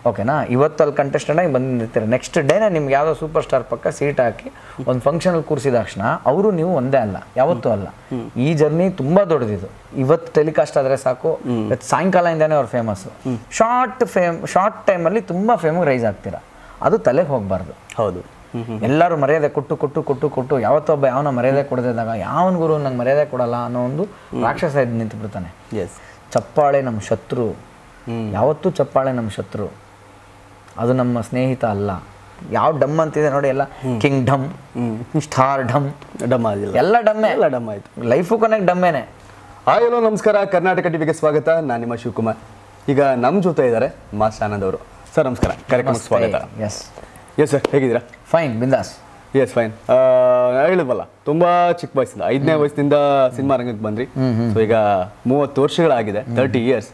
ಓಕೆನಾ ಇವತ್ತು ಅಲ್ಲಿ ಕಂಟೆಸ್ಟೆಂಟ್ ಆಗಿ ಬಂದಿರ್ತೀರ ನೆಕ್ಸ್ಟ್ ಡೇನೇ ನಿಮ್ಗೆ ಯಾವುದೋ ಸೂಪರ್ ಸ್ಟಾರ್ ಪಕ್ಕ ಸೀಟ್ ಹಾಕಿ ಒಂದು ಫಂಕ್ಷನಲ್ಲಿ ಕೂರಿಸಿದ ತಕ್ಷಣ ಅವರು ನೀವು ಒಂದೇ ಅಲ್ಲ ಯಾವತ್ತೂ ಅಲ್ಲ ಈ ಜರ್ನಿ ತುಂಬಾ ದೊಡ್ಡದಿದು ಇವತ್ತು ಟೆಲಿಕಾಸ್ಟ್ ಆದರೆ ಸಾಕು ಇವತ್ತು ಸಾಯಂಕಾಲದಿಂದನೇ ಅವ್ರು ಫೇಮಸ್ಸು ಶಾರ್ಟ್ ಫೇಮ್ ಶಾರ್ಟ್ ಟೈಮಲ್ಲಿ ತುಂಬ ಫೇಮಿಗೆ ರೈಸ್ ಆಗ್ತೀರಾ ಅದು ತಲೆಗೆ ಹೋಗಬಾರ್ದು ಹೌದು ಹ್ಮ್ ಹ್ಮ್ ಎಲ್ಲರೂ ಮರ್ಯಾದೆ ಕೊಟ್ಟು ಕೊಟ್ಟು ಕೊಟ್ಟು ಕೊಟ್ಟು ಯಾವತ್ತೊಬ್ಬ ಯಾವನ ಮರ್ಯಾದೆ ಕೊಡದಿದ್ದಾಗ ಯಾವನ ಗುರು ನಂಗೆ ಮರ್ಯಾದೆ ಕೊಡಲ್ಲ ಅನ್ನೋ ಒಂದು ರಾಕ್ಷಸ ಎದ್ದು ನಿಂತು ಬಿಡ್ತಾನೆ ಎಸ್ ಚಪ್ಪಾಳೆ ನಮ್ಮ ಶತ್ರು ಹ್ಮ್. ಯಾವತ್ತೂ ಚಪ್ಪಾಳೆ ನಮ್ಮ ಶತ್ರು ಅದು ನಮ್ಮ ಸ್ನೇಹಿತ ಅಲ್ಲ ಯಾವ ಡಮ್ ಅಂತಿದೆ ನೋಡಿ ಎಲ್ಲ ಕಿಂಗ್ ಡಮ್ ಸ್ಟಾರ್ ಡಮ್ ಡಮ್ ಆಗಿಲ್ಲ ಎಲ್ಲ ಡಮ್ಮೆ ಎಲ್ಲ ಡಮ್ ಆಯ್ತು ಲೈಫು ಕೊನೆಗೆ ಡಮ್ಮೇನೆ ಹಾಯ್ ಹಲೋ ನಮಸ್ಕಾರ ಕರ್ನಾಟಕ ಟಿವಿಗೆ ಸ್ವಾಗತ ನಾನು ನಿಮ್ಮ ಶಿವಕುಮಾರ್ ಈಗ ನಮ್ಮ ಜೊತೆ ಇದ್ದಾರೆ ಮಾಸ್ ಆನಂದ್ ಅವರು ಸರ್ ನಮಸ್ಕಾರ ಕಾರ್ಯಕ್ರಮಕ್ಕೆ ಸ್ವಾಗತ ಎಸ್ ಎಸ್ ಸರ್ ಹೇಗಿದ್ದೀರಾ ಫೈನ್ ಬಿಂದಾಸ್ ಎಸ್ ಫೈನ್ ಹೇಳಿದ್ವಲ್ಲ ತುಂಬಾ ಚಿಕ್ಕ ವಯಸ್ಸಿಂದ ಐದನೇ ವಯಸ್ಸಿನಿಂದ ಸಿನಿಮಾ ರಂಗಕ್ಕೆ ಬಂದ್ರಿ ಸೊ ಈಗ ಮೂವತ್ತು ವರ್ಷಗಳಾಗಿದೆ ತರ್ಟಿ ಇಯರ್ಸ್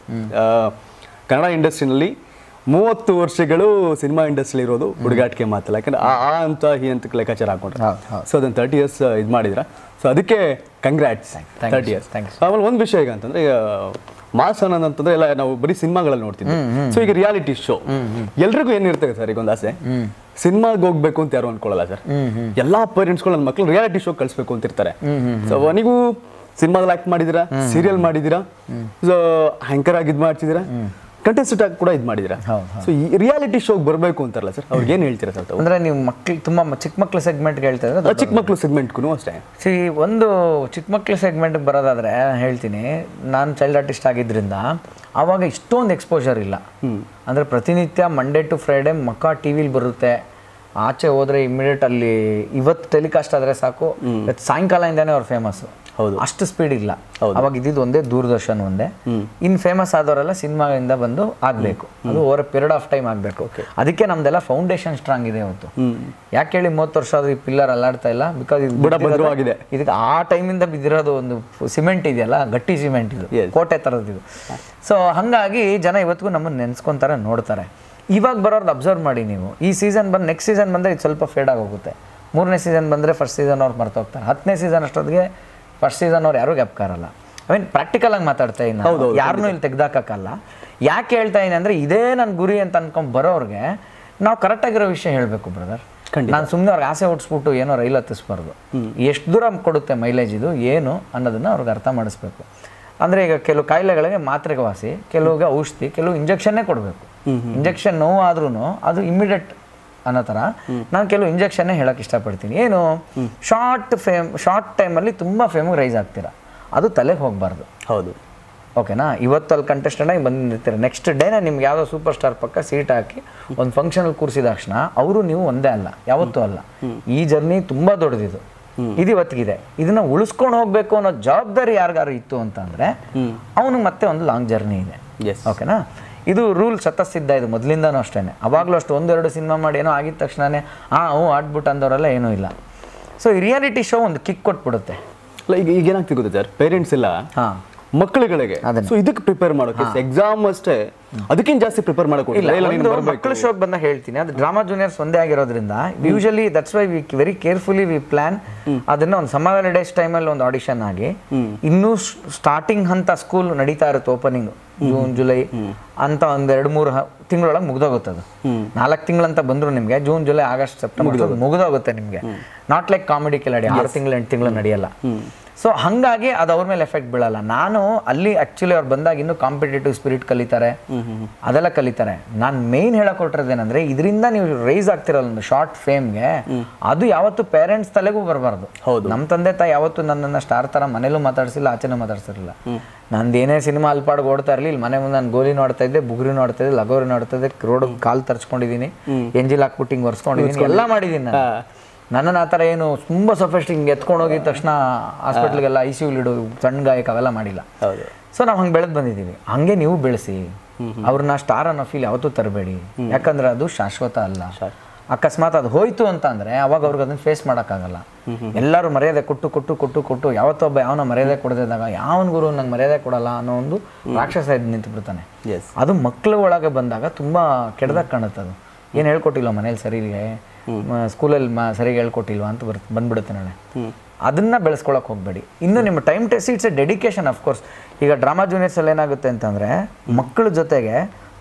ಕನ್ನಡ ಇಂಡಸ್ಟ್ರಿನಲ್ಲಿ ಮೂವತ್ತು ವರ್ಷಗಳು ಸಿನಿಮಾ ಇಂಡಸ್ಟ್ರಿ ಇರೋದು ಹುಡುಗಾಟಿಕೆ ಮಾತಲ್ಲ ಯಾಕಂದ್ರೆ ಆ ಆ ಅಂತ ಈ ಅಂತ ಲೆಕ್ಕಾಚಾರ ಹಾಕೊಂಡ್ರೆ ಹೌದು, ಹೌದು. ಸೊ ಅದನ್ನ ತರ್ಟಿ ಇಯರ್ಸ್ ಇದು ಮಾಡಿದ್ರ ಸೊ ಅದಕ್ಕೆ congrats thank you, thirty years thank you. ಆಮೇಲೆ ಒಂದು ವಿಷಯ ಈಗ ಅಂತಂದ್ರೆ ಈಗ ಮಾಸ್ ಆನಂದ್ ಅಂತಂದ್ರೆ ಎಲ್ಲ ನಾವು ಬರೀ ಸಿನಿಮಾಗಳಲ್ಲಿ ನೋಡ್ತಿದ್ವಿ ಸೊ ಈಗ ರಿಯಾಲಿಟಿ ಶೋ ಎಲ್ರಿಗೂ ಏನಿರ್ತದೆ ಸರ್ ಈಗ ಒಂದು ಆಸೆ ಸಿನಿಮಾಗೆ ಹೋಗ್ಬೇಕು ಅಂತ ಯಾರು ಅನ್ಕೊಳ್ಳಲ್ಲ ಸರ್ ಎಲ್ಲಾ ಪೇರೆಂಟ್ಸ್ಗಳು ನನ್ನ ಮಕ್ಳು ರಿಯಾಲಿಟಿ ಶೋ ಕಳಿಸ್ಬೇಕು ಅಂತ ಇರ್ತಾರೆ ಸೊ ನೀವು ಸಿನಿಮಾದಲ್ಲಿ ಆಕ್ಟ್ ಮಾಡಿದಿರಾ ಸೀರಿಯಲ್ ಮಾಡಿದಿರಾ ಸೊ ಆಂಕರ್ ಆಗಿ ಇದು ಮಾಡ್ತಿದ್ದೀರಾ ಕಂಟೆಸ್ಟೆಂಟ್ ಆಗಿ ಕೂಡ ಇದು ಮಾಡಿದಿರಾ ಹೌದು, ಸೊ ಈ ರಿಯಾಲಿಟಿ ಶೋಗೆ ಬರಬೇಕು ಅಂತಾರಲ್ಲ ಸರ್ ಅವ್ರಿಗೆ ಏನು ಹೇಳ್ತೀರಾ ಸರ್ ತಾವು ಅಂದ್ರೆ ನೀವು ಮಕ್ಳು ತುಂಬಾ ಮ- ಚಿಕ್ಕ ಮಕ್ಳ ಸೆಗ್ಮೆಂಟ್ಗೆ ಹೇಳ್ತಾ ಇದ್ರೆ ಚಿಕ್ಕ ಮಕ್ಳು ಸೆಗ್ಮೆಂಟ್ಗೂ ಅಷ್ಟೇ ಸಿ ಒಂದು ಚಿಕ್ಕ ಮಕ್ಳ ಸೆಗ್ಮೆಂಟ್ಗೆ ಬರೋದಾದ್ರೆ ಹೇಳ್ತೀನಿ ನಾನು ಚೈಲ್ಡ್ ಆರ್ಟಿಸ್ಟ್ ಆಗಿದ್ರಿಂದ ಆವಾಗ ಇಷ್ಟೊಂದು ಎಕ್ಸ್ಪೋಜರ್ ಇಲ್ಲ ಅಂದರೆ ಪ್ರತಿನಿತ್ಯ ಮಂಡೇ ಟು ಫ್ರೈಡೆ ಮಕ್ಕ ಟಿ ವಿಲಿ ಬರುತ್ತೆ ಆಚೆ ಹೋದ್ರೆ ಇಮಿಡಿಯೇಟ್ ಅಲ್ಲಿ ಇವತ್ತು ಟೆಲಿಕಾಸ್ಟ್ ಆದರೆ ಸಾಕು ಇವತ್ತು ಸಾಯಂಕಾಲದಿಂದನೇ ಅವ್ರು ಫೇಮಸ್ಸು ಹೌದು. ಅಷ್ಟು ಸ್ಪೀಡ್ ಇಲ್ಲ ಅವಾಗ ಇದ್ದಿದ್ದು ಒಂದೇ ದೂರದರ್ಶನ್ ಒಂದೇ ಇನ್ ಫೇಮಸ್ ಆದವರೆಲ್ಲ ಸಿನಿಮಾದಿಂದ ಬಂದು ಆಗಬೇಕು ಅದು ಓವರ್ ಪೀರಿಯಡ್ ಆಫ್ ಟೈಮ್ ಆಗಬೇಕು ಅದಕ್ಕೆ ನಮ್ದೆಲ್ಲ ಫೌಂಡೇಶನ್ ಸ್ಟ್ರಾಂಗ್ ಇದೆ ಇವತ್ತು ಯಾಕೆ ಹೇಳಿ ಮೂವತ್ತು ವರ್ಷ ಆದ್ರೂ ಈ ಪಿಲ್ಲರ್ ಅಲ್ಲಾಡ್ತಾ ಇಲ್ಲ ಬಿಕಾಸ್ ಇದು ಬುಡ ಬಿದ್ದಿರೋದು- ಭದ್ರವಾಗಿದೆ. ಇದಕ್ಕೆ ಆ ಟೈಮಿಂದ ಬಿದ್ದಿರೋದು ಒಂದು ಸಿಮೆಂಟ್ ಇದೆಯಲ್ಲ ಗಟ್ಟಿ ಸಿಮೆಂಟ್ ಇದು Yes. ಕೋಟೆ ಥರದ್ದು ಇದು ಸೊ ಹಾಗಾಗಿ ಜನ ಇವತ್ತಿಗೂ ನಮ್ಮನ್ನು ನೆನೆಸ್ಕೊಂತಾರೆ ನೋಡ್ತಾರೆ ಇವಾಗ ಬರೋರ್ದು ಅಬ್ಸರ್ವ್ ಮಾಡಿ ನೀವು ಈ ಸೀಸನ್ ಬಂದು ನೆಕ್ಸ್ಟ್ ಸೀಸನ್ ಬಂದರೆ ಇದು ಸ್ವಲ್ಪ ಫೇಡ್ ಆಗೋಗುತ್ತೆ ಮೂರನೇ ಸೀಸನ್ ಬಂದರೆ ಫಸ್ಟ್ ಸೀಸನ್ ಅವ್ರು ಮರ್ತೋಗ್ತಾರೆ ಹತ್ತನೇ ಸೀಸನ್ ಅಷ್ಟೊತ್ತಿಗೆ ಫಸ್ಟ್ ಸೀಸನ್ ಅವ್ರು ಯಾರೂ ಗೆಪ್ಕಾರಲ್ಲ ಐ ಮೀನ್ ಪ್ರಾಕ್ಟಿಕಲ್ ಆಗಿ ಮಾತಾಡ್ತಾ ಇದ್ದೀನಿ ಯಾರನ್ನೂ ಇಲ್ಲಿ ತೆಗ್ದಾಕಲ್ಲ ಯಾಕೆ ಹೇಳ್ತಾ ಇದ್ದೀನಿ ಅಂದರೆ ಇದೇ ನನ್ನ ಗುರಿ ಅಂತ ಅನ್ಕೊಂಡ್ ಬರೋರ್ಗೆ ನಾವು ಕರೆಕ್ಟಾಗಿರೋ ವಿಷಯ ಹೇಳಬೇಕು ಬ್ರದರ್ ನಾನು ಸುಮ್ಮನೆ ಅವ್ರಿಗೆ ಆಸೆ ಹುಟ್ಟಿಸ್ಬಿಟ್ಟು ಏನೋ ರೈಲ್ ಹತ್ತಿಸ್ಬಾರ್ದು ಎಷ್ಟು ದೂರ ಕೊಡುತ್ತೆ ಮೈಲೇಜ್ ಇದು ಏನು ಅನ್ನೋದನ್ನ ಅವ್ರಿಗೆ ಅರ್ಥ ಮಾಡಿಸ್ಬೇಕು ಅಂದರೆ ಈಗ ಕೆಲವು ಕಾಯಿಲೆಗಳಿಗೆ ಮಾತ್ರೆಗೆ ವಾಸಿ ಕೆಲವಿಗೆ ಔಷಧಿ ಕೆಲವು ಇಂಜೆಕ್ಷನ್ನೇ ಕೊಡಬೇಕು ಇಂಜೆಕ್ಷನ್ ನೋವು ಆದ್ರೂ ಅದು ಇಮಿಡಿಯೇಟ್ ಅನ್ನೋ ಥರ ನಾನು ಕೆಲವು ಇಂಜೆಕ್ಷನ್ನೇ ಹೇಳಕ್ಕೆ ಇಷ್ಟಪಡ್ತೀನಿ ಏನು ಶಾರ್ಟ್ ಫೇಮ್ ಶಾರ್ಟ್ ಟೈಮಲ್ಲಿ ತುಂಬ ಫೇಮಿಗೆ ರೈಸ್ ಆಗ್ತೀರಾ ಅದು ತಲೆಗೆ ಹೋಗಬಾರ್ದು ಹೌದು ಓಕೆನಾ ಇವತ್ತು ಅಲ್ಲಿ ಕಂಟೆಸ್ಟೆಂಟ್ ಆಗಿ ಬಂದಿರ್ತೀರ ನೆಕ್ಸ್ಟ್ ಡೇನೇ ನಿಮ್ಗೆ ಯಾವುದೋ ಸೂಪರ್ ಸ್ಟಾರ್ ಪಕ್ಕ ಸೀಟ್ ಹಾಕಿ ಒಂದು ಫಂಕ್ಷನಲ್ಲಿ ಕೂರಿಸಿದ ತಕ್ಷಣ ಅವರು ನೀವು ಒಂದೇ ಅಲ್ಲ ಯಾವತ್ತೂ ಅಲ್ಲ ಈ ಜರ್ನಿ ತುಂಬ ದೊಡ್ಡದಿದು ಇದು ಇವತ್ತಿಗಿದೆ ಇದನ್ನ ಉಳಿಸ್ಕೊಂಡು ಹೋಗ್ಬೇಕು ಅನ್ನೋ ಜವಾಬ್ದಾರಿ ಯಾರಿಗಾರು ಇತ್ತು ಅಂತಂದ್ರೆ ಅವನಿಗೆ ಮತ್ತೆ ಒಂದು ಲಾಂಗ್ ಜರ್ನಿ ಇದೆ ಎಸ್ ಓಕೆನಾ ಇದು ರೂಲ್ ಸತಸಿದ್ಧ ಇದು ಮೊದಲಿಂದನೂ ಅಷ್ಟೇ ಅವಾಗಲೂ ಅಷ್ಟು ಒಂದೆರಡು ಸಿನಿಮಾ ಮಾಡಿ ಏನೋ ಆಗಿದ ತಕ್ಷಣನೇ ಆ ಹ್ಞೂ ಆಡ್ಬಿಟ್ಟು ಅಂದವರೆಲ್ಲ ಏನೂ ಇಲ್ಲ ಸೊ ಈ ರಿಯಾಲಿಟಿ ಶೋ ಒಂದು ಕಿಕ್ ಕೊಟ್ಬಿಡುತ್ತೆ ಅಲ್ಲ ಈಗ ಈಗ ಏನಾಗ್ತಿ ಗೊತ್ತಾ ಸರ್ ಪೇರೆಂಟ್ಸ್ ಎಲ್ಲ ಹಾಂ ಮಕ್ಕಳುಗಳಿಗೆ ಸೊ ಇದಕ್ಕೆ ಪ್ರಿಪೇರ್ ಮಾಡೋಕೆ ಎಕ್ಸಾಮ್ ಅಷ್ಟೇ ಅದಕ್ಕಿಂತ ಜಾಸ್ತಿ ಪ್ರಿಪೇರ್ ಮಾಡಕ್ಕೆ ಇಲ್ಲ ಇಲ್ಲ ನೀನು ಒಂದು ಬರ್ಬೇಕು ಮಕ್ಕಳ ಶೋಕ್ ಬಂದ ಹೇಳ್ತೀನಿ ಅದು ಡ್ರಾಮಾ ಜೂನಿಯರ್ಸ್ ಒಂದೇ ಆಗಿರೋದ್ರಿಂದ usually that's why we very carefully we plan ಅದನ್ನ ಒಂದು ಸಮ್ಮರ್ ಹಾಲಿಡೇಸ್ ಟೈಮಲ್ಲಿ ಒಂದು ಆಡಿಷನ್ ಆಗಿ ಇನ್ನೂ ಸ್ಟಾರ್ಟಿಂಗ್ ಹಂತ ಸ್ಕೂಲ್ ನಡೀತಾ ಇರುತ್ತೆ ಓಪನಿಂಗ್ ಜೂನ್ ಜುಲೈ ಅಂತ ಒಂದ್ ಎರಡು ಮೂರು ತಿಂಗಳೊಳಗೆ ಮುಗ್ದೋಗುತ್ತೆ ಅದು ನಾಲ್ಕು ತಿಂಗಳಂತ ಬಂದ್ರು ನಿಮಗೆ ಜೂನ್ ಜುಲೈ ಆಗಸ್ಟ್ ಸೆಪ್ಟೆಂಬರ್ ಮುಗ್ದೋಗುತ್ತೆ ನಿಮಗೆ ನಾಟ್ ಲೈಕ್ ಕಾಮಿಡಿ ಕೆಲಾಡಿ ಆರು ತಿಂಗಳು ಎಂಟು ತಿಂಗಳು ನಡೆಯಲ್ಲ ಸೊ ಹಾಗಾಗಿ ಅದು ಅವ್ರ ಮೇಲೆ ಎಫೆಕ್ಟ್ ಬೀಳಲ್ಲ ನಾನು ಅಲ್ಲಿ ಆಕ್ಚುಲಿ ಅವ್ರು ಬಂದಾಗ ಇನ್ನೂ ಕಾಂಪಿಟೇಟಿವ್ ಸ್ಪಿರಿಟ್ ಕಲಿತಾರೆ ಅದೆಲ್ಲ ಕಲಿತಾರೆ ನಾನು ಮೇನ್ ಹೇಳಕ್ ಹೊರಟಿರೋದೇನಂದ್ರೆ ಇದರಿಂದ ನೀವು ರೈಸ್ ಆಗ್ತಿರಲ್ಲ ಒಂದು ಶಾರ್ಟ್ ಫೇಮ್ಗೆ ಅದು ಯಾವತ್ತು ಪೇರೆಂಟ್ಸ್ ತಲೆಗೂ ಬರಬಾರ್ದು ಹೌದು. ನಮ್ಮ ತಂದೆ ತಾಯಿ ಯಾವತ್ತು ನನ್ನನ್ನು ಸ್ಟಾರ್ ತರ ಮನೇಲೂ ಮಾತಾಡ್ಸಿಲ್ಲ ಆಚೆನೂ ಮಾತಾಡ್ಸಿರಲಿಲ್ಲ ನಂದು ಏನೇ ಸಿನಿಮಾ ಅಲ್ಪಾಡ್ಗೆ ಓಡ್ತಾ ಇರಲಿ ಇಲ್ಲಿ ಮನೆ ಮುಂದೆ ನಾನು ಗೋಲಿ ನೋಡ್ತಾ ಇದ್ದೆ ಬುಗುರಿ ನೋಡ್ತಾ ಇದ್ದೆ ಲಗೋರಿ ನೋಡ್ತಾ ಇದ್ದೆ ರೋಡ್ ಕಾಲ್ ತರ್ಚ್ಕೊಂಡಿದ್ದೀನಿ ಎಂಜಿಲ್ ಹಾಕ್ಬಿಟ್ಟು ಹಿಂಗೆ ಒರೆಸ್ಕೊಂಡಿದ್ದೀನಿ ಎಲ್ಲ ಮಾಡಿದ್ದೀನಿ ನಾನು ನನ್ನನ್ನು ಆ ಥರ ಏನು ತುಂಬ ಸಫೆಸ್ಟ್ ಹಿಂಗೆ ಎತ್ಕೊಂಡು ಹೋಗಿದ ತಕ್ಷಣ ಹಾಸ್ಪಿಟ್ಲಿಗೆಲ್ಲ ಐ ಸಿ ಇಡು ಸಣ್ಣ ಗಾಯಕ್ಕೆ ಅವೆಲ್ಲ ಮಾಡಿಲ್ಲ ಹೌದು ಸೊ ನಾವು ಹಂಗೆ ಬೆಳೆದು ಬಂದಿದ್ದೀವಿ ಹಂಗೆ ನೀವು ಬೆಳೆಸಿ ಅವ್ರನ್ನ ಸ್ಟಾರ್ ಅನ್ನೋ ಫೀಲ್ ಯಾವತ್ತೂ ತರಬೇಡಿ ಯಾಕಂದ್ರೆ ಅದು ಶಾಶ್ವತ ಅಲ್ಲ ಅಕಸ್ಮಾತ್ ಅದು ಹೋಯ್ತು ಅಂತ ಅಂದ್ರೆ ಅವಾಗ ಅವ್ರಿಗೆ ಅದನ್ನ ಫೇಸ್ ಮಾಡೋಕ್ಕಾಗಲ್ಲ ಎಲ್ಲರೂ ಮರ್ಯಾದೆ ಕೊಟ್ಟು ಕೊಟ್ಟು ಕೊಟ್ಟು ಕೊಟ್ಟು ಯಾವತ್ತೊಬ್ಬ ಯಾವನ ಮರ್ಯಾದೆ ಕೊಡದಿದ್ದಾಗ ಯಾವನ ಗುರು ನಂಗೆ ಮರ್ಯಾದೆ ಕೊಡಲ್ಲ ಅನ್ನೋ ಒಂದು ರಾಕ್ಷಸ ಎದ್ದು ನಿಂತು ಬಿಡ್ತಾನೆ ಎಸ್ ಅದು ಮಕ್ಕಳ ಒಳಗೆ ಬಂದಾಗ ತುಂಬಾ ಕೆಡ್ದಾಗ ಕಾಣುತ್ತೆ ಅದು ಏನು ಹೇಳ್ಕೊಟ್ಟಿಲ್ಲ ಮನೇಲಿ ಸರಿಗೆ ಸ್ಕೂಲಲ್ಲಿ ಮ ಸರಿಗೆ ಹೇಳ್ಕೊಟ್ಟಿಲ್ವಾ ಅಂತ ಬರ್ ಬಂದ್ಬಿಡುತ್ತೆ ನಾಳೆ ಅದನ್ನ ಬೆಳೆಸ್ಕೊಳಕ್ ಹೋಗ್ಬೇಡಿ ಇನ್ನು ನಿಮ್ಮ time test it's a dedication of course ಈಗ ಡ್ರಾಮಾ ಜೂನಿಯರ್ಸ್ ಅಲ್ಲಿ ಏನಾಗುತ್ತೆ ಅಂತಂದ್ರೆ ಮಕ್ಕಳ ಜೊತೆಗೆ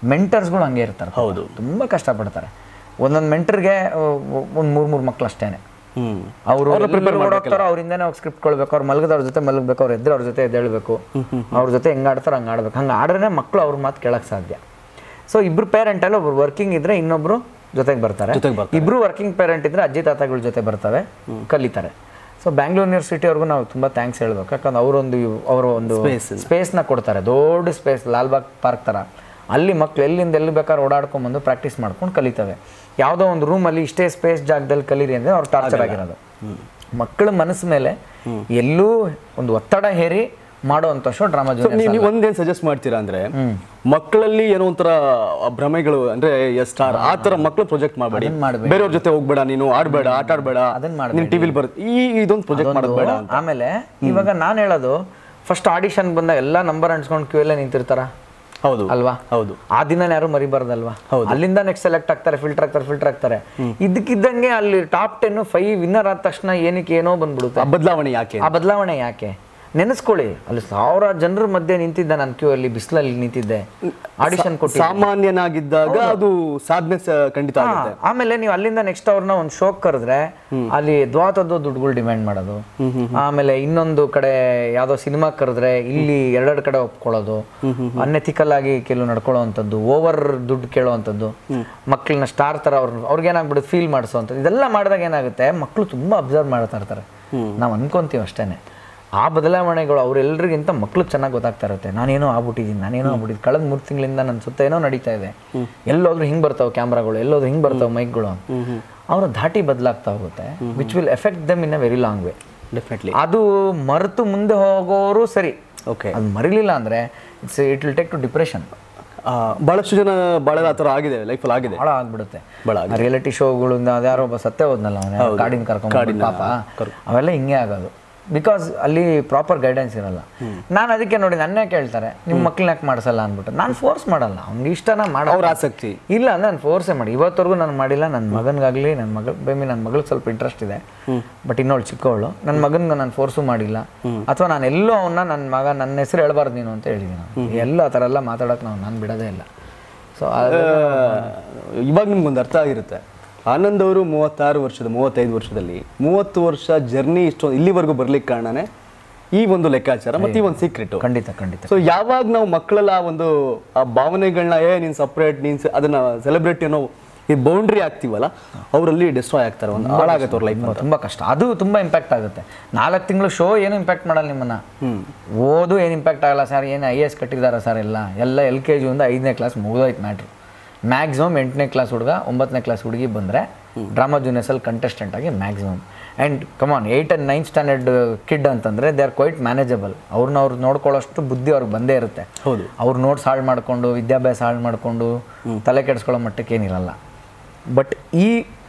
ಮೆಂಟರ್ಸ್ಗಳು ಹಂಗೆ ಇರ್ತಾರೆ ಹೌದು. ತುಂಬ ಕಷ್ಟಪಡ್ತಾರೆ ಒಂದೊಂದು ಮೆಂಟರ್ಗೆ ಒಂದು ಮೂರು ಮೂರು ಮಕ್ಳು ಅಷ್ಟೇನೆ ಹ್ಮ್ ಅವರು ಓಡೋಗ್ತಾರೋ ಅವ್ರಿಂದನೇ ಹೋಗಿ ಸ್ಕ್ರಿಪ್ಟ್ ಕೊಡ್ಬೇಕು ಅವ್ರು ಮಲಗದವ್ರ ಜೊತೆ ಮಲಗಬೇಕು ಅವ್ರು ಎದ್ರೆ ಅವ್ರ ಜೊತೆ ಎದ್ದೇಳಬೇಕು ಅವ್ರ ಜೊತೆ ಹೆಂಗೆ ಆಡ್ತಾರೋ ಹಂಗೆ ಆಡ್ಬೇಕು ಹಂಗೆ ಆಡ್ರೆ ಮಕ್ಕಳು ಅವ್ರ ಮಾತು ಕೇಳಕ್ಕೆ ಸಾಧ್ಯ ಸೊ ಇಬ್ರು ಪೇರೆಂಟಲ್ಲಿ ಒಬ್ರು ವರ್ಕಿಂಗ್ ಇದ್ರೆ ಇನ್ನೊಬ್ರು ಜೊತೆಗೆ ಬರ್ತಾರೆ ಜೊತೆಗೆ ಬರ್ತಾರೆ. ಇಬ್ರು ವರ್ಕಿಂಗ್ ಪೇರೆಂಟ್ ಇದ್ರೆ ಅಜ್ಜಿ ತಾತಗಳ ಜೊತೆ ಬರ್ತವೆ ಕಲಿತಾರೆ ಸೊ ಬ್ಯಾಂಗ್ಳೂರ್ ಯೂನಿವರ್ಸಿಟಿ ಅವ್ರಿಗೂ ನಾವು ತುಂಬ ಥ್ಯಾಂಕ್ಸ್ ಹೇಳ್ಬೇಕು ಯಾಕಂದ್ರೆ ಅವರೊಂದು ಅವರ ಒಂದು Space. ಸ್ಪೇಸ್ನ ಕೊಡ್ತಾರೆ ದೊಡ್ಡ ಸ್ಪೇಸ್ ಲಾಲ್ಬಾಗ್ ಪಾರ್ಕ್ ಥರ ಅಲ್ಲಿ ಮಕ್ಳು ಎಲ್ಲಿಂದ ಎಲ್ಲಿ ಬೇಕಾದ್ರೆ ಓಡಾಡ್ಕೊಂಬಂದು ಪ್ರಾಕ್ಟೀಸ್ ಮಾಡ್ಕೊಂಡು ಕಲಿತವೆ ಯಾವುದೋ ಒಂದು ರೂಮಲ್ಲಿ ಇಷ್ಟೇ ಸ್ಪೇಸ್ ಜಾಗದಲ್ಲಿ ಕಲೀರಿ ಅಂದರೆ ಅವ್ರು ಟಾರ್ಚರ್ ಆಗಿರೋದು ಮಕ್ಕಳ ಮನಸ್ಸು ಮೇಲೆ ಎಲ್ಲೂ ಒಂದು ಒತ್ತಡ ಹೇರಿ ಮಾಡುವಂಥ ಶೋ ಡ್ರಾಮಾ ಸೊ ಜೂನಿಯರ್ ನೀವು ಒಂದೇನ್ ಸಜೆಸ್ಟ್ ಮಾಡ್ತೀರಾ ಅಂದ್ರೆ ಮಕ್ಕಳಲ್ಲಿ ಏನೋ ಒಂಥರ ಆ ಭ್ರಮೆಗಳು ಅಂದ್ರೆ ಸ್ಟಾರ್ ಆ ತರ ಮಕ್ಕಳು ಪ್ರೊಜೆಕ್ಟ್ ಮಾಡಬೇಡಿ ಅದನ್ನ ಮಾಡ್ಬೇಡಿ. ಬೇರೆಯವ್ರ ಜೊತೆ ಹೋಗ್ಬೇಡ ನೀನು ಆಡ್ಬೇಡ ಆಟ ಆಡ್ಬೇಡ ಅದನ್ನ ನಿನ್ ಟಿವಿಲಿ ಬರುತ್ತೆ ಈ ಇದೊಂದು ಪ್ರೊಜೆಕ್ಟ್ ಮಾಡೋದು ಬೇಡ ಅಂತ ಆಮೇಲೆ ಇವಾಗ ನಾನು ಹೇಳೋದು ಫಸ್ಟ್ ಆಡಿಷನ್ ಬಂದಾಗ ಎಲ್ಲ ನಂಬರ್ ಅಂಟ್ಸ್ಕೊಂಡು ಕ್ಯೂ ಎಲ್ಲ ನಿಂತಿರ್ತಾರ ಹೌದು ಅಲ್ವಾ ಹೌದು ಆ ದಿನ ಯಾರು ಮರಿಬಾರ್ದಲ್ವಾ ಅಲ್ಲಿಂದ ನೆಕ್ಸ್ಟ್ ಸೆಲೆಕ್ಟ್ ಆಗ್ತಾರೆ ಫಿಲ್ಟರ್ ಆಗ್ತಾರೆ ಫಿಲ್ಟರ್ ಆಗ್ತಾರೆ ಇದಕ್ಕಿದ್ದಂಗೆ ಅಲ್ಲಿ ಟಾಪ್ ಟೆನ್ ಫೈವ್ ವಿನ್ನರ್ ಆದ ತಕ್ಷಣ ಏನಕ್ಕೆ ಏನೋ ಬಂದ್ಬಿಡುತ್ತೆ ಆ ಬದಲಾವಣೆ ಯಾಕೆ ಆ ಬದಲಾವಣೆ ಯಾಕೆ ನೆನೆಸ್ಕೊಳ್ಳಿ ಅಲ್ಲಿ ಸಾವಿರ ಜನರ ಮಧ್ಯೆ ನಿಂತಿದ್ದೆ ನಾನು ಕ್ಯೂ ಅಲ್ಲಿ ಬಿಸಿಲಲ್ಲಿ ನಿಂತಿದ್ದೆ ಆಡಿಷನ್ ಕೊಟ್ಟು ಸಾಮಾನ್ಯನಾಗಿದ್ದಾಗ ಅದು ಸಾಧನೆ ಸ- ಖಂಡಿತ ಆಗುತ್ತೆ ಆಮೇಲೆ ನೀವು ಅಲ್ಲಿಂದ ನೆಕ್ಸ್ಟ್ ಅವ್ರನ್ನ ಒಂದು ಶೋಕ್ ಕರೆದ್ರೆ ಅಲ್ಲಿ ದ್ವಾತದ್ದು ದುಡ್ಡುಗಳು ಡಿಮ್ಯಾಂಡ್ ಮಾಡೋದು ಆಮೇಲೆ ಇನ್ನೊಂದು ಕಡೆ ಯಾವ್ದೋ ಸಿನಿಮಾ ಕರೆದ್ರೆ ಇಲ್ಲಿ ಎರಡೆರಡು ಕಡೆ ಒಪ್ಕೊಳ್ಳೋದು ಅನ್ಎಥಿಕಲ್ ಆಗಿ ಕೆಲವು ನಡ್ಕೊಳ್ಳೋವಂಥದ್ದು ಓವರ್ ದುಡ್ಡು ಕೇಳೋವಂಥದ್ದು ಮಕ್ಕಳನ್ನ ಸ್ಟಾರ್ ಥರ ಅವ್ರ ಅವ್ರಿಗೆ ಏನಾಗ್ಬಿಡುತ್ತೆ ಫೀಲ್ ಮಾಡಿಸೋವಂಥದ್ದು ಇದೆಲ್ಲ ಮಾಡಿದಾಗ ಏನಾಗುತ್ತೆ ಮಕ್ಕಳು ತುಂಬಾ ಅಬ್ಸರ್ವ್ ಮಾಡ್ತಾ ಇರ್ತಾರೆ ನಾವು ಅನ್ಕೊಂತೀವಿ ಅಷ್ಟೇನೆ ಆ ಬದಲಾವಣೆಗಳು ಅವರೆಲ್ಲರಿಗಿಂತ ಮಕ್ಳು ಚೆನ್ನಾಗಿ ಗೊತ್ತಾಗ್ತಾ ಇರುತ್ತೆ ನಾನೇನೋ ಆಗ್ಬಿಟ್ಟಿದ್ದೀನಿ ನಾನೇನೋ ಆಗ್ಬಿಟ್ಟಿದ್ದೀನಿ ಕಳೆದ ಮೂರು ತಿಂಗಳಿಂದ ನನ್ನ ಸುತ್ತ ಏನೋ ನಡೀತಾ ಇದೆ ಎಲ್ಲೋದ್ರೂ ಹಿಂಗೆ ಬರ್ತಾವೆ ಕ್ಯಾಮ್ರಾಗಳು ಎಲ್ಲೋದ್ರೂ ಹಿಂಗೆ ಬರ್ತಾವೆ ಮೈಕ್ಗಳು ಅವರ ಧಾಟಿ ಬದಲಾಗ್ತಾ ಹೋಗುತ್ತೆ which will effect them in a very long way definitely ಅದು ಮರೆತು ಮುಂದೆ ಹೋಗೋರು ಸರಿ ಓಕೆ ಅದು ಮರಿಲಿಲ್ಲ ಅಂದರೆ it's it will take to depression ಬಹಳಷ್ಟು ಜನ ಬಹಳ ಆ ಥರ ಆಗಿದೆ ಲೈಫಲ್ಲಿ ಆಗಿದೆ ಭಾಳ ಆಗ್ಬಿಡುತ್ತೆ ಭಾಳ ರಿಯಾಲಿಟಿ ಶೋಗಳಿಂದ ಅದ್ಯಾರೋ ಒಬ್ಬ ಸತ್ತೇ ಹೋದ್ನಲ್ಲ ಅವನು ಕಾಡಿನ ಕರ್ಕೊಂಡು ಪಾಪ ಅವೆಲ್ಲ ಹಿಂಗೆ ಆಗೋದು ಬಿಕಾಸ್ ಅಲ್ಲಿ ಪ್ರಾಪರ್ ಗೈಡೆನ್ಸ್ ಇರಲ್ಲ ನಾನು ಅದಕ್ಕೆ ನೋಡಿ ನನ್ನೇ ಕೇಳ್ತಾರೆ ನಿಮ್ಮ ಮಕ್ಳನ್ನ ಯಾಕೆ ಮಾಡಿಸಲ್ಲ ಅಂದ್ಬಿಟ್ಟು ನಾನು ಫೋರ್ಸ್ ಮಾಡಲ್ಲ ಅವ್ನಿಗೆ ಇಷ್ಟನ ಮಾಡ ಅವ್ರ ಆಸಕ್ತಿ ಇಲ್ಲ ಅಂದ್ರೆ ನಾನು ಫೋರ್ಸೇ ಮಾಡಿ ಇವತ್ತವರೆಗೂ ನಾನು ಮಾಡಿಲ್ಲ ನನ್ನ ಮಗನಿಗಾಗಲಿ ನನ್ನ ಮಗ ಬೇಬಿ ನನ್ನ ಮಗಳಿಗೆ ಸ್ವಲ್ಪ ಇಂಟ್ರೆಸ್ಟ್ ಇದೆ ಬಟ್ ಇನ್ನೊಳು ಚಿಕ್ಕವಳು ನನ್ನ ಮಗನಿಗೆ ನಾನು ಫೋರ್ಸು ಮಾಡಿಲ್ಲ ಅಥವಾ ನಾನು ಎಲ್ಲೋ ಅವನ್ನ ನನ್ನ ಮಗ ನನ್ನ ಹೆಸರು ಹೇಳ್ಬಾರ್ದು ನೀನು ಅಂತ ಹೇಳಿದ್ದೀನಿ ನಾನು ಎಲ್ಲ ಆ ಥರ ಎಲ್ಲ ಮಾತಾಡೋಕೆ ನಾವು ನಾನು ಬಿಡೋದೇ ಇಲ್ಲ ಸೊ ಇವಾಗ ನಿಮ್ಗೊಂದು ಅರ್ಥ ಆಗಿರುತ್ತೆ ಆನಂದ್ ಅವರು ಮೂವತ್ತಾರು ವರ್ಷದ ಮೂವತ್ತೈದು ವರ್ಷದಲ್ಲಿ ಮೂವತ್ತು ವರ್ಷ ಜರ್ನಿ ಇಷ್ಟೊಂದು ಇಲ್ಲಿವರೆಗೂ ಬರ್ಲಿಕ್ಕೆ ಕಾರಣನೇ ಈ ಒಂದು ಲೆಕ್ಕಾಚಾರ ಮತ್ತೆ ಈ ಒಂದು ಸೀಕ್ರೆಟ್ ಖಂಡಿತ ಖಂಡಿತ ಸೊ ಯಾವಾಗ ನಾವು ಮಕ್ಕಳೆಲ್ಲ ಆ ಒಂದು ಆ ಭಾವನೆಗಳನ್ನ ಏ ನೀನ್ ಸಪ್ರೇಟ್ ನೀನ್ ಸ- ಅದನ್ನ ಸೆಲೆಬ್ರಿಟಿ ಅನ್ನೋ ಈ ಬೌಂಡ್ರಿ ಆಗ್ತೀವಲ್ಲ ಅವರಲ್ಲಿ ಡಿಸ್ಟ್ರಾಯ್ ಆಗ್ತಾರೆ ಒಂದು ಹಾಳಾಗತ್ತೆ ಅವ್ರ ಲೈಫ್ ತುಂಬ ತುಂಬ ಕಷ್ಟ ಅದು ತುಂಬ ಇಂಪ್ಯಾಕ್ಟ್ ಆಗುತ್ತೆ ನಾಲ್ಕು ತಿಂಗಳು ಶೋ ಏನು ಇಂಪ್ಯಾಕ್ಟ್ ಮಾಡಲ್ಲ ನಿಮ್ಮನ್ನ ಓದು ಏನು ಇಂಪ್ಯಾಕ್ಟ್ ಆಗಲ್ಲ ಸರ್ ಏನು ಐ ಎಸ್ ಕಟ್ಟಿದಾರ ಸರ್ ಎಲ್ಲ ಎಲ್ಲ ಎಲ್ ಕೆ ಜಿಯಿಂದ ಐದನೇ ಕ್ಲಾಸ್ ಮುಗಿದೋಯ್ತು ಮ್ಯಾಟ್ರು ಮ್ಯಾಕ್ಸಿಮಮ್ ಎಂಟನೇ ಕ್ಲಾಸ್ ಹುಡುಗ ಒಂಬತ್ತನೇ ಕ್ಲಾಸ್ ಹುಡುಗಿ ಬಂದರೆ ಡ್ರಾಮಾ ಜೂನಿಯರ್ಸಲ್ಲಿ ಕಂಟೆಸ್ಟೆಂಟ್ ಆಗಿ maximum and come on eight and ninth standard kid ಅಂತಂದರೆ ದೇ ಆರ್ ಕ್ವೈಟ್ ಮ್ಯಾನೇಜಬಲ್ ಅವ್ರನ್ನ ಅವ್ರು ನೋಡ್ಕೊಳ್ಳೋಷ್ಟು ಬುದ್ಧಿ ಅವ್ರಿಗೆ ಬಂದೇ ಇರುತ್ತೆ ಹೌದು. ಅವ್ರು ನೋಟ್ಸ್ ಹಾಳು ಮಾಡಿಕೊಂಡು ವಿದ್ಯಾಭ್ಯಾಸ ಹಾಳು ಮಾಡಿಕೊಂಡು ತಲೆ ಕೆಡಿಸ್ಕೊಳ್ಳೋ ಮಟ್ಟಕ್ಕೆ ಏನಿರಲ್ಲ ಬಟ್ ಈ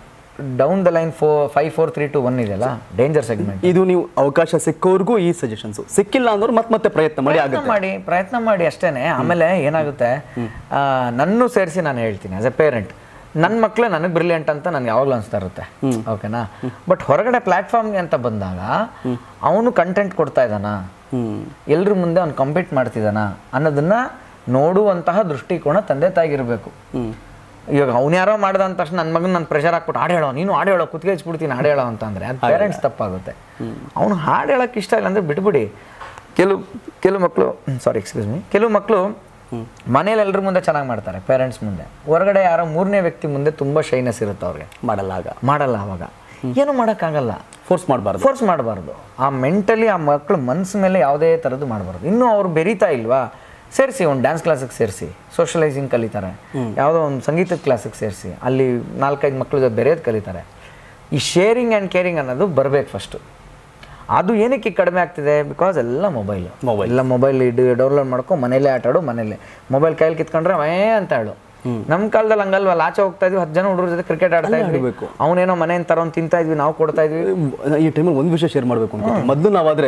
down the line four five four three two one ಇದೆಯಲ್ಲ ಡೇಂಜರ್ ಸೆಗ್ಮೆಂಟ್ ಇದು ನೀವು ಅವಕಾಶ ಸಿಕ್ಕೋರ್ಗೂ ಈ ಸಜೆಷನ್ಸ್ ಸಿಕ್ಕಿಲ್ಲ ಅಂದ್ರೆ ಮತ್ತೆ ಮತ್ತೆ ಪ್ರಯತ್ನ ಮಾಡಿ ಪ್ರಯತ್ನ ಆಗುತ್ತೆ ಮಾಡಿ ಪ್ರಯತ್ನ ಮಾಡಿ ಅಷ್ಟೇನೆ ಆಮೇಲೆ ಏನಾಗುತ್ತೆ ಆ, ನನ್ನೂ ಸೇರಿಸಿ ನಾನು ಹೇಳ್ತೀನಿ ಆಸ್ ಎ ಪೇರೆಂಟ್ ನನ್ನ ಮಕ್ಕಳೇ ನನಗೆ ಬ್ರಿಲಿಯಂಟ್ ಅಂತ ನನಗೆ ಯಾವಾಗಲೂ ಅನಿಸ್ತಾ ಇರುತ್ತೆ ಓಕೆನಾ ಬಟ್ ಹೊರಗಡೆ ಪ್ಲಾಟ್ಫಾರ್ಮ್ಗೆ ಅಂತ ಬಂದಾಗ ಅವನು ಕಂಟೆಂಟ್ ಕೊಡ್ತಾ ಇದ್ದಾನ ಹ್ಮ್ ಎಲ್ರ ಮುಂದೆ ಅವ್ನು ಕಂಪೀಟ್ ಮಾಡ್ತಿದ್ದಾನ ಅನ್ನೋದನ್ನ ನೋಡುವಂತಹ ದೃಷ್ಟಿಕೋನ ತಂದೆ ತಾಯಿಗಿರಬೇಕು ಹ್ಮ್ ಇವಾಗ ಅವ್ನು ಯಾರೋ ಮಾಡ್ದ ಅಂದ ತಕ್ಷಣ ನನ್ನ ಮಗನ ನಾನು ಪ್ರೆಷರ್ ಹಾಕ್ಬಿಟ್ಟು ಹಾಡು ಹೇಳೋ ನೀನು ಹಾಡು ಹೇಳೋ ಕುತ್ತಿಗೆ ಹಚ್ಬಿಡ್ತೀನಿ ಹಾಡು ಹೇಳೋ ಅಂತಂದ್ರೆ ಅದು ಪೇರೆಂಟ್ಸ್ ತಪ್ಪಾಗುತ್ತೆ ಅವ್ನು ಹಾಡು ಹೇಳೋಕ್ಕೆ ಇಷ್ಟ ಇಲ್ಲ ಅಂದರೆ ಬಿಟ್ಬಿಡಿ ಕೆಲವು ಕೆಲವು ಮಕ್ಕಳು ಸಾರಿ ಎಕ್ಸ್ಕ್ಯೂಸ್ ಮೀ ಕೆಲವು ಮಕ್ಕಳು ಮನೇಲಿ ಎಲ್ರ ಮುಂದೆ ಚೆನ್ನಾಗಿ ಮಾಡ್ತಾರೆ ಪೇರೆಂಟ್ಸ್ ಮುಂದೆ ಹೊರಗಡೆ ಯಾರೋ ಮೂರನೇ ವ್ಯಕ್ತಿ ಮುಂದೆ ತುಂಬ ಶೈನೆಸ್ ಇರುತ್ತೆ ಅವ್ರಿಗೆ ಮಾಡಲ್ಲ ಆಗ ಮಾಡಲ್ಲ ಅವಾಗ ಏನು ಮಾಡೋಕ್ಕಾಗಲ್ಲ ಫೋರ್ಸ್ ಮಾಡಬಾರ್ದು ಫೋರ್ಸ್ ಮಾಡಬಾರ್ದು ಆ ಮೆಂಟಲಿ ಆ ಮಕ್ಕಳು ಮನಸ್ಸು ಮೇಲೆ ಯಾವುದೇ ಥರದ್ದು ಮಾಡಬಾರ್ದು ಇನ್ನೂ ಅವ್ರು ಬೆರೀತಾ ಇಲ್ವಾ ಸೇರಿಸಿ ಒಂದು ಡ್ಯಾನ್ಸ್ ಕ್ಲಾಸಿಗೆ ಸೇರಿಸಿ ಸೋಷಲೈಸಿಂಗ್ ಕಲಿತಾರೆ ಯಾವುದೋ ಒಂದು ಸಂಗೀತದ ಕ್ಲಾಸಿಗೆ ಸೇರಿಸಿ ಅಲ್ಲಿ ನಾಲ್ಕೈದು ಮಕ್ಕಳು ಜೊತೆ ಬೆರೆಯೋದು ಕಲಿತಾರೆ ಈ ಶೇರಿಂಗ್ ಆ್ಯಂಡ್ ಕೇರಿಂಗ್ ಅನ್ನೋದು ಬರಬೇಕು ಫಸ್ಟು ಅದು ಏನಕ್ಕೆ ಕಡಿಮೆ ಆಗ್ತಿದೆ ಬಿಕಾಸ್ ಎಲ್ಲ ಮೊಬೈಲ್ Mobile. ಎಲ್ಲ ಮೊಬೈಲ್ ಇಡು ಡೌನ್ಲೋಡ್ ಮಾಡ್ಕೊ ಮನೇಲೇ ಆಟ ಆಡು ಮನೇಲೆ ಮೊಬೈಲ್ ಕೈಯಲ್ಲಿ ಕಿತ್ಕೊಂಡ್ರೆ ವೇ ಅಂತ ಹೇಳು ನಮ್ಮ ಕಾಲದಲ್ಲಿ ಹಂಗಲ್ವಲ್ಲ ಆಚೆ ಹೋಗ್ತಾ ಇದ್ವಿ ಹತ್ತು ಜನ ಹುಡುಗರ ಜೊತೆ ಕ್ರಿಕೆಟ್ ಆಡ್ತಾ ಇದ್ವಿ ಆಡ್ಬೇಕು. ಅವನೇನೋ ಮನೆಯಿಂದ ತರೋನ್ ತಿಂತಾ ಇದ್ವಿ ನಾವು ಕೊಡ್ತಾ ಇದ್ವಿ ಈ ಟೈಮಲ್ಲಿ ಒಂದು ವಿಷಯ ಶೇರ್ ಮಾಡಬೇಕು ಅಂತ ಮೊದಲು ನಾವಾದ್ರೆ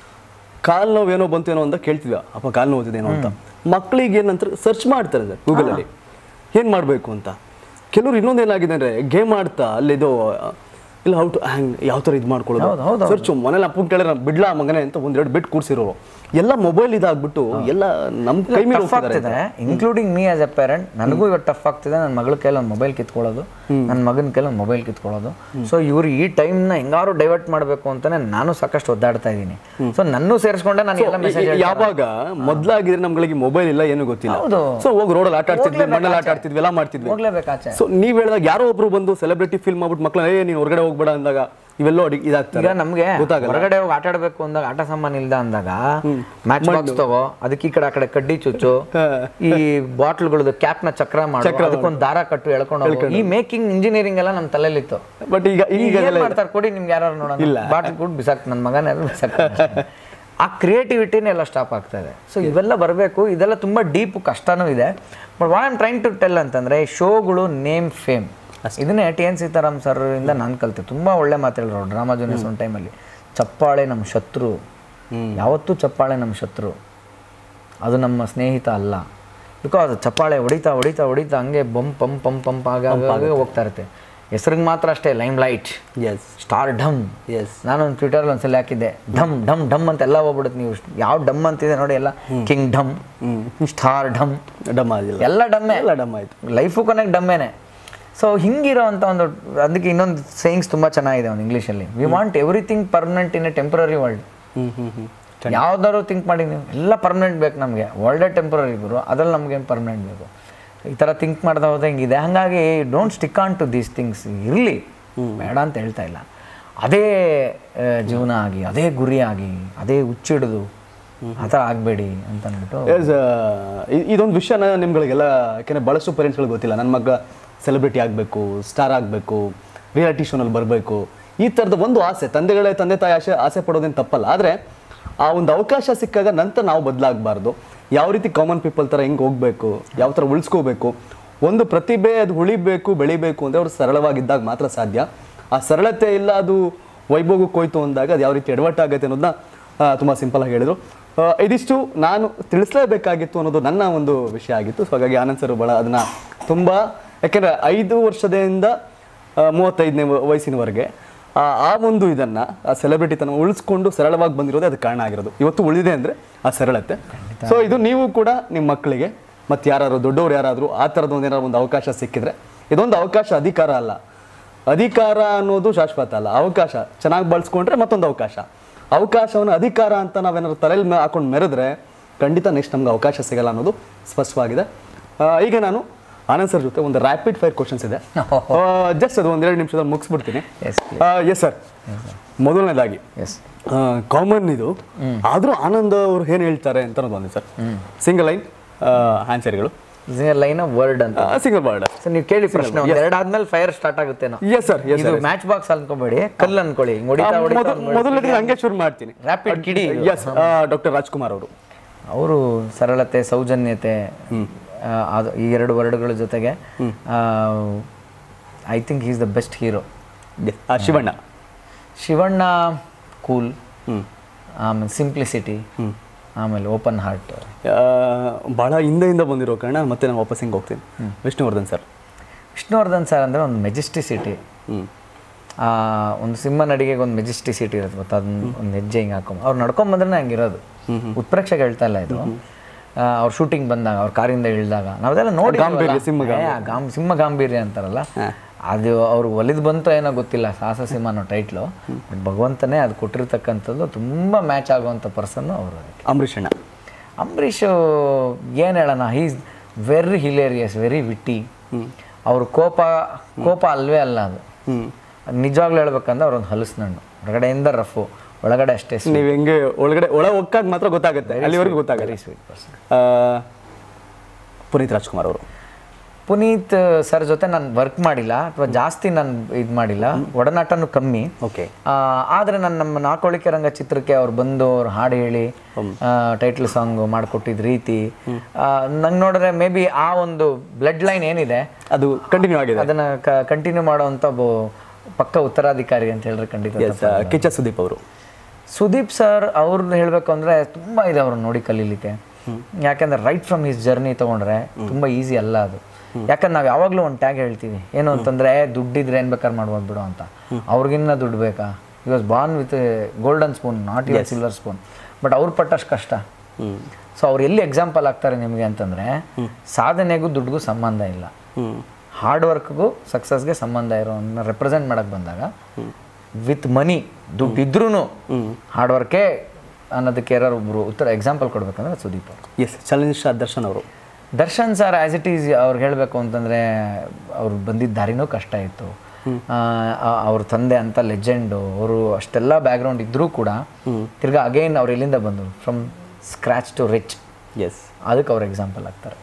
ಕಾಲ್ ನೋವು ಏನೋ ಬಂತು ಏನೋ ಅಂತ ಕೇಳ್ತಿದ್ವಿ ಅಪ್ಪ ಕಾಲ್ ನೋವುತ್ತಿದೇನೋ ಅಂತ ಮಕ್ಕಳಿಗೆ ಏನಂತ ಸರ್ಚ್ ಮಾಡ್ತಾರೆ ಸರ್ ಗೂಗಲಲ್ಲಿ ಏನು ಮಾಡಬೇಕು ಅಂತ ಕೆಲವ್ರು ಇನ್ನೊಂದು ಏನಾಗಿದೆ ಅಂದರೆ ಗೇಮ್ ಆಡ್ತಾ ಅಲ್ಲಿದು ಇಲ್ಲ ಹೌ ಟು ಹ್ಯಾಂಗ್ ಯಾವ ಥರ ಇದು ಹೌದು, ಮಾಡ್ಕೊಳ್ಳೋದು ಹೌದು, ಸರ್ಚು ಮನೇಲಿ ಅಪ್ಪ ಕೇಳಿದ್ರೆ ನಾನು ಬಿಡ್ಲಾ ಮಗನೇ ಅಂತ ಒಂದೆರಡು ಬಿಟ್ ಕೂರ್ಸಿರೋರು ಎಲ್ಲ ಮೊಬೈಲ್ ಇದಾಗ್ಬಿಟ್ಟು ಎಲ್ಲ ನಮ್ಮ ಕೈ ಮೇಲೆ ಟಫ್ ಆಗ್ತಿದೆ including me as a parent ನನಗೂ ಇವಾಗ ಟಫ್ ಆಗ್ತಿದೆ ನನ್ನ ಮಗಳ ಕೈಲಿ ಒಂದು ಮೊಬೈಲ್ ಕಿತ್ಕೊಳ್ಳೋದು ನನ್ನ ಮಗನ ಕೈಲಿ ಒಂದು ಮೊಬೈಲ್ ಕಿತ್ಕೊಳ್ಳೋದು ಸೊ ಇವ್ರು ಈ ಟೈಮ್ನ ಹೆಂಗಾರು ಡೈವರ್ಟ್ ಮಾಡಬೇಕು ಅಂತಾನೆ ನಾನು ಸಾಕಷ್ಟು ಒದ್ದಾಡ್ತಾ ಇದ್ದೀನಿ ಸೊ ನನ್ನೂ ಸೇರಿಸ್ಕೊಂಡೆ ನಾನು ಎಲ್ಲ ಮೆಸೇಜ್ ಯಾವಾಗ ಮೊದ್ಲಾಗಿದ್ರೆ ನಮ್ಗಳಿಗೆ ಮೊಬೈಲ್ ಇಲ್ಲ ಏನು ಗೊತ್ತಿಲ್ಲ ಹೌದು. ಸೊ ಹೋಗಿ ರೋಡಲ್ಲಿ ಆಟ ಆಡ್ತಿದ್ವಿ ಮಣ್ಣಲ್ಲಿ ಆಟ ಆಡ್ತಿದ್ವಿ ಎಲ್ಲ ಮಾಡ್ತಿದ್ವಿ ಹೋಗ್ಲೇಬೇಕಾಚೆ ಸೊ ನೀವ್ ಹೇಳಿದಾಗ ಯಾರೋ ಒಬ್ರು ಬಂದು ಸೆಲೆಬ್ರಿಟಿ ಫಿಲ್ಮ್ ಮಾಡ್ಬಿಟ್ಟು ಮಕ್ಳು ಏ ನೀನ್ ಹೊರಗಡೆ ಹೋಗ್ಬೇಡ ಅಂದಾಗ ಇವೆಲ್ಲೋ ಅಡಿ ಇದಾಗ್ತಾರೆ ಈಗ ನಮ್ಗೆ ಗೊತ್ತಾಗಲ್ಲ. ಹೊರಗಡೆ ಹೋಗಿ ಆಟ ಆಡ್ಬೇಕು ಅಂದಾಗ ಆಟ ಸಾಮಾನು ಇಲ್ದ ಅಂದಾಗ ಮ್ಯಾಚ್ ಬಾಕ್ಸ್ ತಗೋ ಅದಕ್ಕೆ ಈ ಕಡೆ ಆ ಕಡೆ ಕಡ್ಡಿ ಚುಚ್ಚು ಈ ಬಾಟ್ಲ್ಗಳದ್ದು ಕ್ಯಾಪ್ ನ ಚಕ್ರ ಮಾಡು ಅದಕ್ಕೊಂದು ದಾರ ಕಟ್ಟು ಎಳ್ಕೊಂಡು ಹೋಗು ಈ ಮೇಕಿಂಗ್ ಇಂಜಿನಿಯರಿಂಗ್ ಎಲ್ಲ ನಮ್ಮ ತಲೆಯಲ್ಲಿತ್ತು ಬಟ್ ಈಗ ಈಗ ಈಗ ಏನ್ ಮಾಡ್ತಾರೆ ಕೊಡಿ ನಿಮ್ಗೆ ಯಾರು ನೋಡೋಣ ಬಾಟ್ಲ್ ಕೊಟ್ಟು ಬಿಸಾಕ್ ನನ್ನ ಮಗನ ಯಾರು ಬಿಸಾಕ್ ಆ ಕ್ರಿಯೇಟಿವಿಟಿನೇ ಎಲ್ಲ ಸ್ಟಾಪ್ ಆಗ್ತಾ ಇದೆ ಸೊ ಇವೆಲ್ಲ ಬರಬೇಕು ಇದೆಲ್ಲ ತುಂಬ ಡೀಪ್ ಕಷ್ಟನೂ ಇದೆ but what am trying to tell ಅಂತಂದ್ರೆ ಶೋಗಳು ನೇಮ್ ಫೇಮ್ ಇದನ್ನೇ ಟಿ ಎನ್ ಸೀತಾರಾಮ್ ಸರ್ ಇಂದ ನಾನು ಕಲಿತೆ ತುಂಬ ಒಳ್ಳೆ ಮಾತು ಹೇಳಿದ್ರು ಡ್ರಾಮಾ ಜೂನಿಯರ್ಸ್ ಒಂದು ಟೈಮಲ್ಲಿ ಚಪ್ಪಾಳೆ ನಮ್ಮ ಶತ್ರು ಯಾವತ್ತೂ ಚಪ್ಪಾಳೆ ನಮ್ಮ ಶತ್ರು ಅದು ನಮ್ಮ ಸ್ನೇಹಿತ ಅಲ್ಲ ಬಿಕಾಸ್ ಚಪ್ಪಾಳೆ ಹೊಡಿತಾ ಹೊಡಿತಾ ಹೊಡಿತಾ ಹಂಗೆ ಬಂ ಪಂ ಪಂ ಪಂಪ್ ಆಗ ಹೋಗ್ತಾ ಇರುತ್ತೆ ಹೆಸರಿಗೆ ಮಾತ್ರ ಅಷ್ಟೇ limelight yes stardom yes ನಾನೊಂದು ಟ್ವಿಟರ್ ಒಂದ್ಸಲ ಹಾಕಿದ್ದೆ ಢಮ್ ಢಮ್ ಢಮ್ ಅಂತ ಎಲ್ಲ ಹೋಗ್ಬಿಡುತ್ತೆ ನೀವು ಯಾವ ಡಮ್ ಅಂತಿದೆ ನೋಡಿ ಎಲ್ಲ ಕಿಂಗ್ ಢಮ್ ಸ್ಟಾರ್ ಢಮ್ ಡಮ್ ಆಗಿಲ್ಲ ಎಲ್ಲ ಡಮ್ಮೆ ಎಲ್ಲ ಡಮ್ ಆಯ್ತು ಲೈಫು ಕೊನೆಗೆ ಡಮ್ಮೇನೆ ಸೊ ಹಿಂಗಿರೋ ಅಂತ ಒಂದು ಅದಕ್ಕೆ ಇನ್ನೊಂದು ಸೇಯಿಂಗ್ಸ್ ತುಂಬ ಚೆನ್ನಾಗಿದೆ ಒಂದು ಇಂಗ್ಲೀಷಲ್ಲಿ we want everything permanent in a temporary world hmm hmm hmm ಯಾವ್ದಾದ್ರು ಥಿಂಕ್ ಮಾಡಿ ನೀವು ಎಲ್ಲ ಪರ್ಮನೆಂಟ್ ಬೇಕು ನಮಗೆ ವರ್ಲ್ಡೇ ಟೆಂಪ್ರರಿ ಗುರು ಅದ್ರಲ್ಲಿ ನಮ್ಗೇನು ಪರ್ಮನೆಂಟ್ ಬೇಕು ಈ ಥರ ಥಿಂಕ್ ಮಾಡ್ತಾ ಹೋದ್ರೆ ಹಿಂಗಿದೆ ಹಾಗಾಗಿ don't stick on to these things ಇರಲಿ ಬೇಡ ಅಂತ ಹೇಳ್ತಾ ಇಲ್ಲ ಅದೇ ಆ, ಜೀವನ ಆಗಿ ಅದೇ ಗುರಿ ಆಗಿ ಅದೇ ಹುಚ್ಚಿಡಿದು ಆ ಥರ ಆಗಬೇಡಿ ಅಂತ ಅಂದ್ಬಿಟ್ಟು ಎಸ್ ಇದೊಂದು ವಿಷಯನ ನಿಮ್ಗಳಿಗೆಲ್ಲ ಯಾಕೆಂದ್ರೆ ಭಾಳಷ್ಟು ಪೇರೆಂಟ್ಸ್ಗಳಿಗೆ ಗೊತ್ತಿಲ್ಲ ನನ್ನ ಮಗ ಸೆಲೆಬ್ರಿಟಿ ಆಗಬೇಕು ಸ್ಟಾರ್ ಆಗಬೇಕು ರಿಯಾಲಿಟಿ ಶೋನಲ್ಲಿ ಬರಬೇಕು ಈ ಥರದ ಒಂದು ಆಸೆ ತಂದೆಗಳೇ ತಂದೆ ತಾಯಿ ಆಸೆ ಆಸೆ ಪಡೋದೇನು ತಪ್ಪಲ್ಲ ಆದರೆ ಆ ಒಂದು ಅವಕಾಶ ಸಿಕ್ಕಾಗ ನಂತರ ನಾವು ಬದಲಾಗಬಾರ್ದು ಯಾವ ರೀತಿ ಕಾಮನ್ ಪೀಪಲ್ ಥರ ಹೆಂಗೆ ಹೋಗಬೇಕು ಯಾವ ಥರ ಉಳಿಸ್ಕೋಬೇಕು ಒಂದು ಪ್ರತಿಭೆ ಅದು ಉಳಿಬೇಕು ಬೆಳಿಬೇಕು ಅಂದರೆ ಅವ್ರು ಸರಳವಾಗಿದ್ದಾಗ ಮಾತ್ರ ಸಾಧ್ಯ ಆ ಸರಳತೆ ಇಲ್ಲ ಅದು ವೈಭೋಗಕ್ಕೆ ಹೋಯ್ತು ಅಂದಾಗ ಅದು ಯಾವ ರೀತಿ ಎಡವಟ್ಟು ಆಗುತ್ತೆ ಅನ್ನೋದನ್ನ ತುಂಬ ಸಿಂಪಲ್ ಆಗಿ ಹೇಳಿದ್ರು ಆ, ಇದಿಷ್ಟು ನಾನು ತಿಳಿಸಲೇಬೇಕಾಗಿತ್ತು ಅನ್ನೋದು ನನ್ನ ಒಂದು ವಿಷಯ ಆಗಿತ್ತು ಸೊ ಹಾಗಾಗಿ ಆನಂದ್ ಸರ್ ಭಾಳ ಅದನ್ನ ತುಂಬ ಯಾಕೆಂದರೆ ಐದು ವರ್ಷದಿಂದ ಆ, ಮೂವತ್ತೈದನೇ ವ- ವಯಸ್ಸಿನವರೆಗೆ ಆ ಆ ಒಂದು ಇದನ್ನ ಆ ಸೆಲೆಬ್ರಿಟಿ ತನ ಉಳಿಸ್ಕೊಂಡು ಸರಳವಾಗಿ ಬಂದಿರೋದೇ ಅದಕ್ಕೆ ಕಾರಣ ಆಗಿರೋದು ಇವತ್ತು ಉಳಿದಿದೆ ಅಂದರೆ ಆ ಸರಳತೆ ಸೊ ಇದು ನೀವು ಕೂಡ ನಿಮ್ಮ ಮಕ್ಕಳಿಗೆ ಮತ್ತು ಯಾರಾದ್ರು ದೊಡ್ಡವ್ರು ಯಾರಾದರೂ ಆ ಥರದ ಒಂದು ಏನಾದ್ರು ಒಂದು ಅವಕಾಶ ಸಿಕ್ಕಿದ್ರೆ ಇದೊಂದು ಅವಕಾಶ ಅಧಿಕಾರ ಅಲ್ಲ ಅಧಿಕಾರ ಅನ್ನೋದು ಶಾಶ್ವತ ಅಲ್ಲ ಅವಕಾಶ ಚೆನ್ನಾಗಿ ಬಳಸ್ಕೊಂಡ್ರೆ ಮತ್ತೊಂದು ಅವಕಾಶ ಅವಕಾಶವನ್ನು ಅಧಿಕಾರ ಅಂತ ನಾವೇನಾದ್ರು ತಲೆಯಲ್ಲಿ ಮೇ ಹಾಕೊಂಡು ಮೆರೆದ್ರೆ ಖಂಡಿತ ನೆಕ್ಸ್ಟ್ ನಮ್ಗೆ ಅವಕಾಶ ಸಿಗಲ್ಲ ಅನ್ನೋದು ಸ್ಪಷ್ಟವಾಗಿದೆ ಆ, ಈಗ ನಾನು ಆನಂದ್ ಸರ್ ಜೊತೆ ಒಂದು ರ್ಯಾಪಿಡ್ ಫೈರ್ ಕ್ವಶನ್ಸ್ ಇದೆ ಜಸ್ಟ್ ಅದು ಒಂದೆರಡು ನಿಮಿಷದಲ್ಲಿ ಮುಗಿಸ್ಬಿಡ್ತೀನಿ Yes, ಎಸ್ ಸರ್ ಮೊದಲನೇದಾಗಿ ಎಸ್ ಕಾಮನ್ ಇದು ಆದರೂ ಆನಂದ್ ಅವ್ರು ಏನು ಹೇಳ್ತಾರೆ ಅಂತ ಅನ್ನೋದು ಒಂದೇ ಸರ್ ಸಿಂಗಲ್ ಲೈನ್ ಆನ್ಸರ್ಗಳು ಲೈನ್ ವರ್ಡ್ ಅಂತ ಸಿಂಗಲ್ ವರ್ಡ್ ಸೊ ನೀವು ಕೇಳಿ ಪ್ರಶ್ನೆ ಒಂದು ಎರಡು ಆದ್ಮೇಲೆ ಫೈರ್ ಸ್ಟಾರ್ಟ್ ಆಗುತ್ತೇನೋ ಎಸ್ ಸರ್ ಎಸ್ ಇದು ಮ್ಯಾಚ್ ಬಾಕ್ಸ್ ಅನ್ಕೋಬೇಡಿ ಕಲ್ಲು ಅನ್ಕೊಳ್ಳಿ ಹಿಂಗ್ ಹೊಡಿತಾ ಹೊಡಿತಾ ಮೊದಲನೇ ಹಂಗೆ ಶುರು ಮಾಡ್ತೀನಿ ರ್ಯಾಪಿಡ್ ಕಿಡಿ ಎಸ್ ಡಾಕ್ಟರ್ ರಾಜ್ಕುಮಾರ್ ಅವರು ಅವರು ಸರಳತೆ ಸೌಜನ್ಯತೆ ಆ, ಅದು ಈ ಎರಡು ವರ್ಡ್ಗಳ ಜೊತೆಗೆ I think is the best hero Yes. ಆ, ಶಿವಣ್ಣ ಶಿವಣ್ಣ ಕೂಲ್ ಹ್ಮ್ ಆಮೇಲೆ ಸಿಂಪ್ಲಿಸಿಟಿ ಆಮೇಲೆ ಓಪನ್ ಹಾರ್ಟ್ ಆ, ಬಹಳ ಹಿಂದೆಯಿಂದ ಬಂದಿರೋ ಕಾರಣ ಮತ್ತೆ ನಾನು ವಾಪಸ್ ಹಿಂಗೆ ಹೋಗ್ತೀನಿ ವಿಷ್ಣುವರ್ಧನ್ ಸರ್ ವಿಷ್ಣುವರ್ಧನ್ ಸರ್ ಅಂದರೆ ಒಂದು ಮೆಜೆಸ್ಟಿಸಿಟಿ ಹ್ಮ್ ಒಂದು ಸಿಂಹ ನಡಿಗೆಗೆ ಒಂದು ಮೆಜೆಸ್ಟಿಸಿಟಿ ಇರುತ್ತೆ ಗೊತ್ತಾ ಅದನ್ನ ಒಂದು ಹೆಜ್ಜೆ ಹಿಂಗೆ ಹಾಕೊಂಡ್ ಅವ್ರು ನಡ್ಕೊಂಬಂದ್ರೆ ಹಂಗಿರೋದು ಉತ್ಪ್ರೇಕ್ಷೆಗೆ ಹೇಳ್ತಾ ಇಲ್ಲ ಇದು ಅವ್ರ ಶೂಟಿಂಗ್ ಬಂದಾಗ ಅವ್ರ ಕಾರಿಂದ ಇಳಿದಾಗ ನಾವೆಲ್ಲ ನೋಡಿ ಗಾಂಭೀರ್ಯ, ಸಿಂಹ ಗಾಮ್ ಸಿಂಹ ಗಾಂಭೀರ್ಯ ಅಂತಾರಲ್ಲ ಅದು ಅವ್ರು ಒಲಿದು ಬಂತೋ ಏನೋ ಗೊತ್ತಿಲ್ಲ ಸಾಹಸ ಸಿಂಹ ಅನ್ನೋ ಟೈಟ್ಲು ಬಟ್ ಭಗವಂತನೇ ಅದು ಕೊಟ್ಟಿರ್ತಕ್ಕಂಥದ್ದು ತುಂಬ ಮ್ಯಾಚ್ ಆಗುವಂಥ ಪರ್ಸನ್ನು ಅವರು ಅದಕ್ಕೆ ಅಂಬರೀಷ್ ಅಣ್ಣ ಅಂಬರೀಷ್ ಏನು ಹೇಳೋಣ is very hilarious very witty ಅವ್ರ ಕೋಪ ಕೋಪ ಅಲ್ವೇ ಅಲ್ಲ ಅದು ಹ್ಮ್ ಅದ್ ನಿಜವಾಗ್ಲೂ ಹೇಳ್ಬೇಕಂದ್ರೆ ಅವ್ರೊಂದು ಹಲಸಿನಣ್ಣು ಹೊರಗಡೆಯಿಂದ ರಫು ಒಳಗಡೆ ಅಷ್ಟೇ ನೀವು ಹೆಂಗೆ ಒಳಗಡೆ ಒಳ ಹೋಗ್ಕಾಗ ಮಾತ್ರ ಗೊತ್ತಾಗುತ್ತೆ ಅಲ್ಲಿವರೆಗೂ ಗೊತ್ತಾಗಲ್ಲ ಸ್ವೀಟ್ ಪರ್ಸನ್ ಆ, ಪುನೀತ್ ರಾಜ್ಕುಮಾರ್ ಅವರು ಪುನೀತ್ ಸರ್ ಜೊತೆ ನಾನು ವರ್ಕ್ ಮಾಡಿಲ್ಲ ಅಥವಾ ಜಾಸ್ತಿ ನಾನು ಇದು ಮಾಡಿಲ್ಲ ಒಡನಾಟನೂ ಕಮ್ಮಿ ಓಕೆ ಆದರೆ ನಾನು ನಮ್ಮ ನಾಕೋಳಿಕೆ ರಂಗ ಚಿತ್ರಕ್ಕೆ ಅವ್ರು ಬಂದು ಅವ್ರು ಹಾಡು ಹೇಳಿ ಟೈಟ್ಲ್ ಸಾಂಗ್ ಮಾಡಿಕೊಟ್ಟಿದ್ದ ರೀತಿ ನಂಗೆ ನೋಡಿದ್ರೆ ಮೇ ಬಿ ಆ ಒಂದು ಬ್ಲಡ್ ಲೈನ್ ಏನಿದೆ ಅದು ಕಂಟಿನ್ಯೂ ಆಗಿದೆ ಅದನ್ನ ಕಂಟಿನ್ಯೂ ಮಾಡುವಂಥ ಒಬ್ಬ ಪಕ್ಕ ಉತ್ತರಾಧಿಕಾರಿ ಅಂತ ಹೇಳಿದ್ರೆ ಖಂಡಿತ ಎಸ್ ಕಿಚ್ಚ ಸುದೀಪ್ ಅವರು ಸುದೀಪ್ ಸರ್ ಅವ್ರದ್ದು ಹೇಳಬೇಕು ಅಂದರೆ ತುಂಬ ಇದೆ ಅವ್ರನ್ನ ನೋಡಿ ಕಲೀಲಿಕ್ಕೆ ಯಾಕೆಂದ್ರೆ ರೈಟ್ ಫ್ರಮ್ ಹಿಸ್ ಜರ್ನಿ ತೊಗೊಂಡ್ರೆ ತುಂಬ ಈಸಿ ಅಲ್ಲ ಅದು ಯಾಕಂದ್ರೆ ನಾವು ಯಾವಾಗಲೂ ಒಂದು ಟ್ಯಾಗ್ ಹೇಳ್ತೀವಿ ಏನು ಅಂತಂದ್ರೆ ದುಡ್ಡಿದ್ರೆ ಏನು ಬೇಕಾದ್ರೆ ಮಾಡ್ಬೋದು ಬಿಡು ಅಂತ ಅವ್ರಿಗಿನ್ನ ದುಡ್ಡು ಬೇಕಾ ಈ was born with golden spoon not even silver spoon but ಅವ್ರು ಪಟ್ಟಷ್ಟು ಕಷ್ಟ ಹ್ಮ್ ಸೊ ಅವ್ರು ಎಲ್ಲಿ ಎಕ್ಸಾಂಪಲ್ ಆಗ್ತಾರೆ ನಿಮಗೆ ಅಂತಂದರೆ ಸಾಧನೆಗೂ ದುಡ್ಡಿಗೂ ಸಂಬಂಧ ಇಲ್ಲ ಹ್ಮ್ ಹಾರ್ಡ್ ವರ್ಕ್ಗೂ ಸಕ್ಸಸ್ಗೆ ಸಂಬಂಧ ಇರೋನ್ನ ರೆಪ್ರೆಸೆಂಟ್ ಮಾಡಕ್ಕೆ ಬಂದಾಗ ವಿತ್ ಮನಿ ದುಡ್ಡು ಇದ್ರೂ ಹಾರ್ಡ್ ವರ್ಕೇ ಅನ್ನೋದಕ್ಕೆ ಯಾರು ಒಬ್ಬರು ಉತ್ತರ ಎಕ್ಸಾಂಪಲ್ ಕೊಡ್ಬೇಕಂದ್ರೆ ಸುದೀಪ್ ಅವರು ಎಸ್ ಚಾಲೆಂಜ್ ಸ್ಟಾರ್ ದರ್ಶನ್ ಅವರು Darshan sir as it is ಅವ್ರಿಗೆ ಹೇಳಬೇಕು ಅಂತಂದರೆ ಅವ್ರು ಬಂದಿದ್ದ ದಾರಿನೂ ಕಷ್ಟ ಇತ್ತು ಆ, ಆ- ಅವ್ರ ತಂದೆ ಅಂತ ಲೆಜೆಂಡು ಅವರು ಅಷ್ಟೆಲ್ಲ ಬ್ಯಾಕ್ಗ್ರೌಂಡ್ ಇದ್ದರೂ ಕೂಡ ತಿರ್ಗಾ ಅಗೈನ್ ಅವ್ರು ಎಲ್ಲಿಂದ ಬಂದರು from scratch to rich yes ಅದಕ್ಕೆ ಅವ್ರು ಎಕ್ಸಾಂಪಲ್ ಆಗ್ತಾರೆ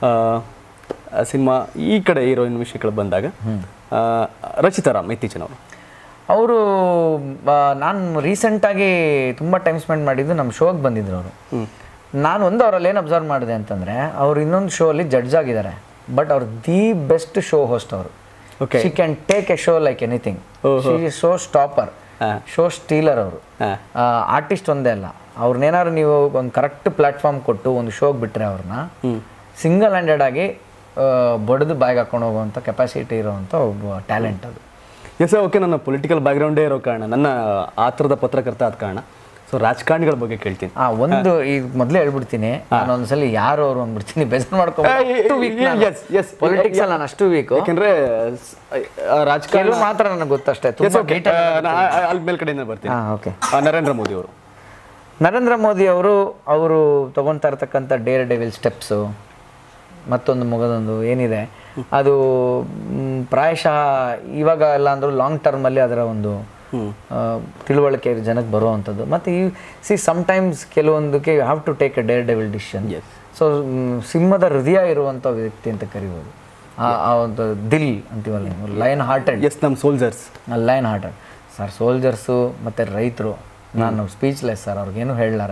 ಸಿನಿಮಾ ಈ ಕಡೆ ಹೀರೋಯಿನ್ ವಿಷಯಗಳು ಬಂದಾಗ ಆ, ರಚಿತಾ ರಾಮ್ ಇತ್ತೀಚಿನವರು ಅವರು ನಾನು ರೀಸೆಂಟಾಗಿ ತುಂಬ ಟೈಮ್ ಸ್ಪೆಂಡ್ ಮಾಡಿದ್ದು ನಮ್ಮ ಶೋಗೆ ಬಂದಿದ್ರು ಅವರು ನಾನು ಒಂದು ಅವರಲ್ಲಿ ಏನು ಅಬ್ಸರ್ವ್ ಮಾಡಿದೆ ಅಂತಂದರೆ ಅವ್ರು ಇನ್ನೊಂದು ಶೋ ಅಲ್ಲಿ ಜಡ್ಜ್ ಆಗಿದ್ದಾರೆ ಬಟ್ ಅವ್ರು ದಿ ಬೆಸ್ಟ್ ಶೋ ಹೋಸ್ಟ್ ಅವರು Okay. She can take a show like anything show stopper show stealer ಅವರು ಹಾ. ಆರ್ಟಿಸ್ಟ್ ಒಂದೇ ಅಲ್ಲ ಅವ್ರನ್ನೇನಾದ್ರು ನೀವು ಒಂದು ಕರೆಕ್ಟ್ ಪ್ಲಾಟ್ಫಾರ್ಮ್ ಕೊಟ್ಟು ಒಂದು ಶೋಗೆ ಬಿಟ್ಟರೆ ಅವ್ರನ್ನ ಸಿಂಗಲ್ ಹ್ಯಾಂಡೆಡ್ ಆಗಿ ಬಡ್ದು ಬಾಯಿಗೆ ಹಾಕೊಂಡು ಹೋಗುವಂಥ ಕೆಪಾಸಿಟಿ ಇರೋವಂಥ ಒಬ್ಬ ಟ್ಯಾಲೆಂಟ್ ಅದು ಎಸ್ ಓಕೆ ನನ್ನ ಪೊಲಿಟಿಕಲ್ ಬ್ಯಾಕ್ಗ್ರೌಂಡೇ ಇರೋ ಕಾರಣ ನನ್ನ ಆ ಥರದ ಪತ್ರಕರ್ತ ಆದ ಕಾರಣ ಸೊ ರಾಜಕಾರಣಿಗಳ ಬಗ್ಗೆ ಕೇಳ್ತೀನಿ ಆ ಒಂದು ಈಗ ಮೊದಲೇ ಹೇಳ್ಬಿಡ್ತೀನಿ ನಾನು ಒಂದ್ಸಲಿ ಯಾರು ಅವರು ಅಂದ್ಬಿಡ್ತೀನಿ ಬೇಜಾರು ಮಾಡ್ಕೊ yes, yes. ಪೊಲಿಟಿಕ್ಸ್ ಅಲ್ಲಿ ನಾನು ಅಷ್ಟು ವೀಕು ಯಾಕೆಂದ್ರೆ ಸ್- ಆ, ರಾಜಕಾರಣ ಕೆಲವು ಮಾತ್ರ ನನಗೆ ಗೊತ್ತಷ್ಟೇ ಎಸ್ ತುಂಬಾ ಓಕೆ detail ಆಗಿ ಅಲ್ಲಿ ಮೇಲ್ಕಡೆಯಿಂದ ಬರ್ತೀನಿ ಹಾ ಓಕೆ ಆ, ನರೇಂದ್ರ ಮೋದಿ ಅವರು ನರೇಂದ್ರ ಮೋದಿ ಅವರು ಅವರು ತಗೊಳ್ತಾ ಇರ್ತಕ್ಕಂಥ ಡೇರ್ ಡೆವಿಲ್ ಸ್ಟೆಪ್ಸು ಮತ್ತೊಂದು ಮಗದೊಂದು ಏನಿದೆ ಅದು ಮ್, ಪ್ರಾಯಶಃ ಇವಾಗ ಎಲ್ಲ ಅಂದರೂ ಲಾಂಗ್ ಟರ್ಮಲ್ಲಿ ಅದರ ಒಂದು ಆ, ತಿಳುವಳಿಕೆ ಜನಕ್ಕೆ ಬರುವಂಥದ್ದು ಮತ್ತು ಈ ಸಿ ಸಮ್ಟೈಮ್ಸ್ ಕೆಲವೊಂದಕ್ಕೆ you have to take a dare devil decision Yes. So ಸಿಂಹದ ಹೃದಯ ಇರುವಂಥ ವ್ಯಕ್ತಿ ಅಂತ ಕರಿಬೋದು ಆ ಆ ಒಂದು ದಿಲ್ ಅಂತೀವಲ್ಲ ನೀವು ಲೈನ್ ಹಾರ್ಟೆಡ್ ಎಸ್ ನಮ್ಮ soldiers lion hearted sir soldiers ಮತ್ತು ರೈತರು ನಾನು ಸ್ಪೀಚ್ಲೆಸ್ ಸರ್ ಅವ್ರಿಗೇನು ಹೇಳಲಾರೆ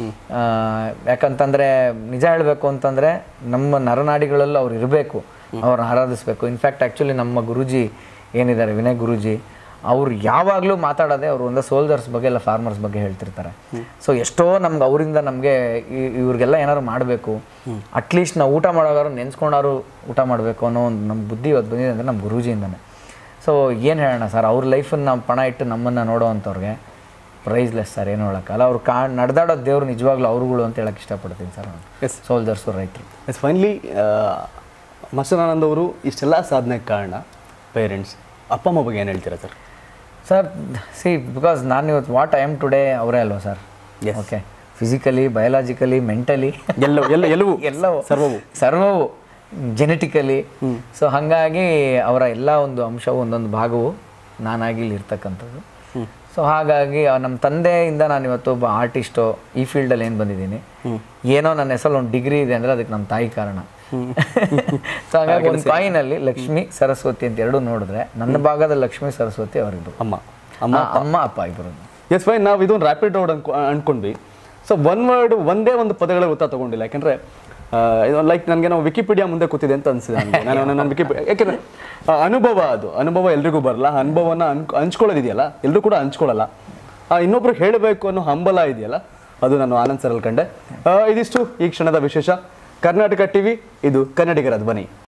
ಯಾಕಂತಂದರೆ ನಿಜ ಹೇಳಬೇಕು ಅಂತಂದರೆ ನಮ್ಮ ನರನಾಡಿಗಳಲ್ಲೂ ಅವ್ರು ಇರಬೇಕು ಅವ್ರನ್ನ ಆರಾಧಿಸ್ಬೇಕು ಇನ್ಫ್ಯಾಕ್ಟ್ ಆ್ಯಕ್ಚುಲಿ ನಮ್ಮ ಗುರುಜಿ ಏನಿದ್ದಾರೆ ವಿನಯ್ ಗುರುಜಿ ಅವ್ರು ಯಾವಾಗಲೂ ಮಾತಾಡೋದೇ ಅವರು ಒಂದು ಸೋಲ್ಜರ್ಸ್ ಬಗ್ಗೆ ಇಲ್ಲ ಫಾರ್ಮರ್ಸ್ ಬಗ್ಗೆ ಹೇಳ್ತಿರ್ತಾರೆ ಸೊ ಎಷ್ಟೋ ನಮ್ಗೆ ಅವರಿಂದ ನಮಗೆ ಇವ್ರಿಗೆಲ್ಲ ಏನಾದ್ರು ಮಾಡಬೇಕು ಅಟ್ಲೀಸ್ಟ್ ನಾವು ಊಟ ಮಾಡೋಗಾರು ನೆನ್ಸ್ಕೊಂಡಾರು ಊಟ ಮಾಡಬೇಕು ಅನ್ನೋ ಒಂದು ನಮ್ಮ ಬುದ್ಧಿ ಇವತ್ತು ಬಂದಿದೆ ಅಂದರೆ ನಮ್ಮ ಗುರೂಜಿಯಿಂದನೇ ಸೊ ಏನು ಹೇಳೋಣ ಸರ್ ಅವ್ರ ಲೈಫನ್ನು ನಾವು ಪಣ ಇಟ್ಟು ನಮ್ಮನ್ನು ನೋಡೋವಂಥವ್ರಿಗೆ ಪ್ರೈಸ್ಲೆಸ್ ಸರ್ ಏನು ಹೇಳೋಕ್ಕಲ್ಲ ಅವ್ರು ಕಾ ನಡೆದಾಡೋ ದೇವ್ರು ನಿಜವಾಗ್ಲೂ ಅವ್ರುಗಳು ಅಂತ ಹೇಳಕ್ಕೆ ಇಷ್ಟಪಡ್ತೀನಿ ಸರ್ ನಾನು ಎಸ್ ಸೋಲ್ಜರ್ಸು ರೈತರು ಎಸ್ ಫೈನಲಿ ಮಸನಾನಂದ್ ಅವರು ಇಷ್ಟೆಲ್ಲ ಸಾಧನೆಗೆ ಕಾರಣ ಪೇರೆಂಟ್ಸ್ ಅಪ್ಪ ಅಮ್ಮ ಬಗ್ಗೆ ಏನು ಹೇಳ್ತೀರಾ ಸರ್ ಸರ್ ಸಿ ಬಿಕಾಸ್ ನಾನು ಇವತ್ತು ವಾಟ್ ಐ ಆಮ್ ಟುಡೇ ಅವರೇ ಅಲ್ವಾ sir Yes. Okay physically biologically mentally ಎಲ್ಲವೂ ಎಲ್ಲ ಎಲ್ಲವೂ ಎಲ್ಲವೂ ಸರ್ವವು ಸರ್ವವು ಜೆನೆಟಿಕಲಿ ಸೊ ಹಾಗಾಗಿ ಅವರ ಎಲ್ಲ ಒಂದು ಅಂಶವು ಒಂದೊಂದು ಭಾಗವು ನಾನಾಗಿ ಇಲ್ಲಿ ಇರ್ತಕ್ಕಂಥದ್ದು ಸೊ ಹಾಗಾಗಿ ಆ ನಮ್ಮ ತಂದೆಯಿಂದ ನಾನು ಇವತ್ತು ಒಬ್ಬ ಆರ್ಟಿಸ್ಟು ಈ ಫೀಲ್ಡಲ್ಲಿ ಏನು ಬಂದಿದ್ದೀನಿ ಏನೋ ನನ್ನ ಹೆಸರಲ್ಲಿ ಒಂದು ಡಿಗ್ರಿ ಇದೆ ಅಂದರೆ ಅದಕ್ಕೆ ನಮ್ಮ ತಾಯಿ ಕಾರಣ ಸೊ ಹಾಗಾಗಿ ಒಂದು ಕಾಯಿನಲ್ಲಿ ಲಕ್ಷ್ಮಿ ಸರಸ್ವತಿ ಅಂತ ಎರಡು ನೋಡಿದ್ರೆ ನನ್ನ ಭಾಗದ ಲಕ್ಷ್ಮಿ ಸರಸ್ವತಿ ಅವರಿಬ್ಬರು ಅಮ್ಮ ಅಮ್ಮ ಅಮ್ಮ ಅಪ್ಪ ಇಬ್ಬರು ಎಸ್ ಫೈನ್ ನಾವು ಇದೊಂದು ರ್ಯಾಪಿಡ್ ರೋಡ್ ಅನ್ಕೊ ಅನ್ಕೊಂಡ್ವಿ ಸೊ ಒನ್ ವರ್ಡ್ ಒಂದೇ ಒಂದು ಪದಗಳ ಗೊತ್ತಾ ತಗೊಂಡಿಲ್ಲ ಯಾಕಂದ್ರೆ ಲೈಕ್ ನನಗೆ ನಾವು ವಿಕಿಪೀಡಿಯಾ ಮುಂದೆ ಕೂತಿದೆ ಅಂತ ಅನ್ಸಿದೆ ನನಗೆ ನಾನು ನನ್ನ ವಿಕಿಪೀಡಿಯಾ ಯಾಕೆಂದ್ರೆ ಆ, ಅನುಭವ ಅದು ಅನುಭವ ಎಲ್ರಿಗೂ ಬರಲ್ಲ ಆ ಅನುಭವನ ಅನ್ ಹಂಚ್ಕೊಳ್ಳೋದಿದೆಯಲ್ಲ ಎಲ್ಲರೂ ಕೂಡ ಹಂಚ್ಕೊಳ್ಳಲ್ಲ ಆ, ಇನ್ನೊಬ್ರಿಗೆ ಹೇಳಬೇಕು ಅನ್ನೋ ಹಂಬಲ ಇದೆಯಲ್ಲ ಅದು ನಾನು ಆನಂದ್ ಸರಲ್ಲಿ ಕಂಡೆ ಆ, ಇದಿಷ್ಟು ಈ ಕ್ಷಣದ ವಿಶೇಷ ಕರ್ನಾಟಕ ಟಿವಿ ಇದು ಕನ್ನಡಿಗರ ಧ್ವನಿ